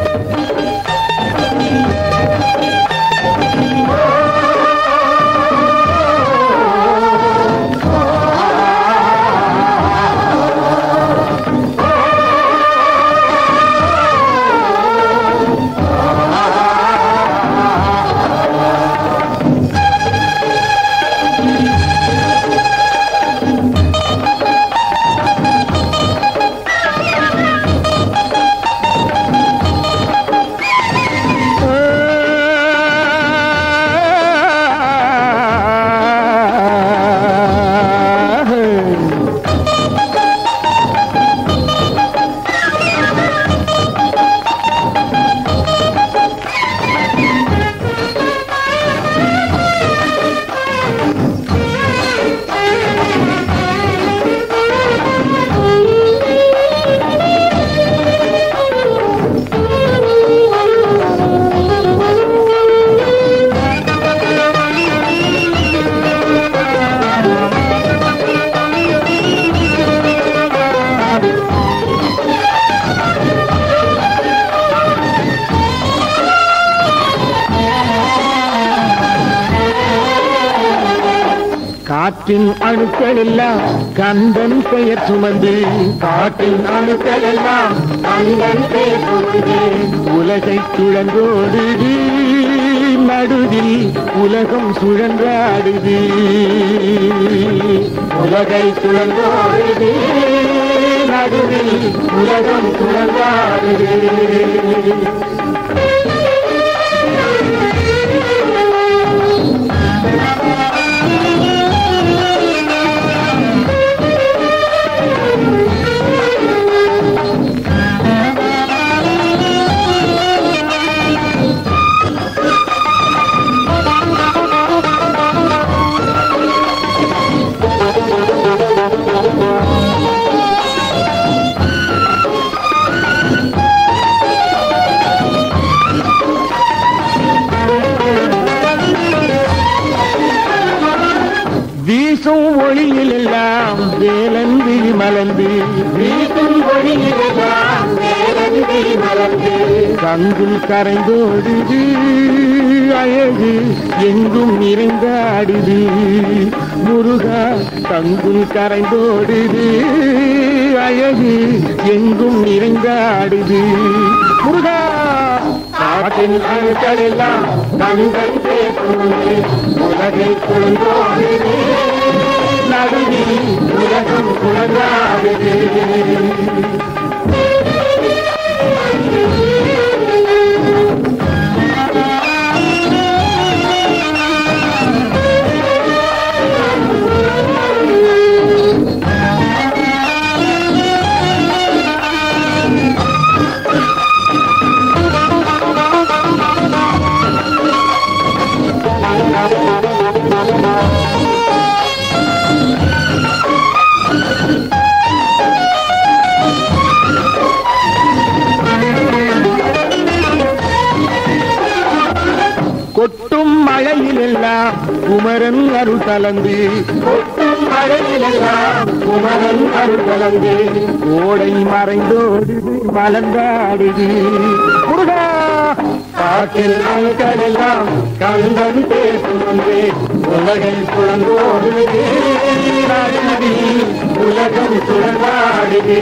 காற்றின் அணுக்கள் எல்லாம் கந்தன் பெயர் சுமந்து காற்றின் அணுக்கள் எல்லாம் கந்தன் பெயர் சுமந்து உலகை சுழன்றோடுது நடுவில் உலகம் சுழன்றாடுது உலகை சுழன்றோடுது நடுவில் உலகம் சுழன்றாடுது வீசும் ஒளியில் எல்லாம் வேலன் விழி மலர்ந்து வீசும் ஒளியில் எல்லாம் வேலன் விழி மலர்ந்து கங்குல் கரைந்தோடுது அழகு எங்கும் நிறைந்தாடுது முருகா கங்குல் கரைந்தோடுது அழகு எங்கும் நிறைந்தாடுது முருகா காற்றின் அணுக்கள் எல்லாம் கண்கள் பேசுவது உலகை குழந்தோடுது நடுவில் உலகம் குழந்தாடுது கொட்டும் மழையிலெல்லாம் குமரன் அருள் கலந்து கொட்டும் மழையிலெல்லாம் குமரன் அருள் கலந்து கோடை மறைந்தோடுது மலர்ந்தாடுது முருகா காற்றில் அணுக்களெல்லாம் கந்தன் பேசுவந்தே உலகை குழந்தோடுது நடுவில் உலகம் சுழலாடுது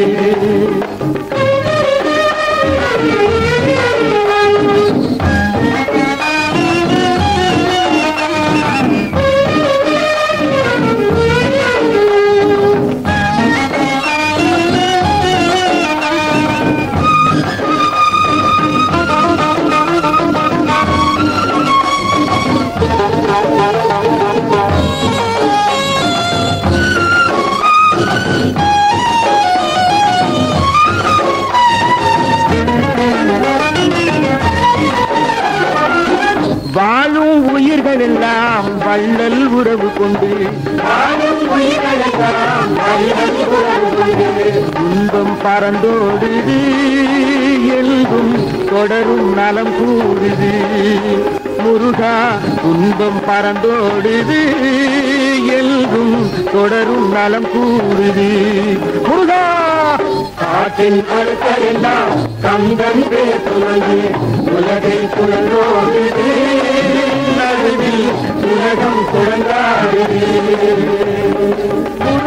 வாழும் உயிர்கள் எல்லாம் வள்ளல் உறவு கொண்டு வாழும் உயிர்கள் எல்லாம் வள்ளல் உறவு கொண்டு துன்பம் பறந்தோடுது எல்கும் தொடரும் நலம் கூடுது முருகா துன்பம் பறந்தோடுது எல்கும் தொடரும் நலம் கூடுது முருகா காற்றின் அழுத்தெல்லாம் கந்தன் பேசுவது உலகை சுழன்றோடுது நடுவில் உலகம் சுழன்றாடுது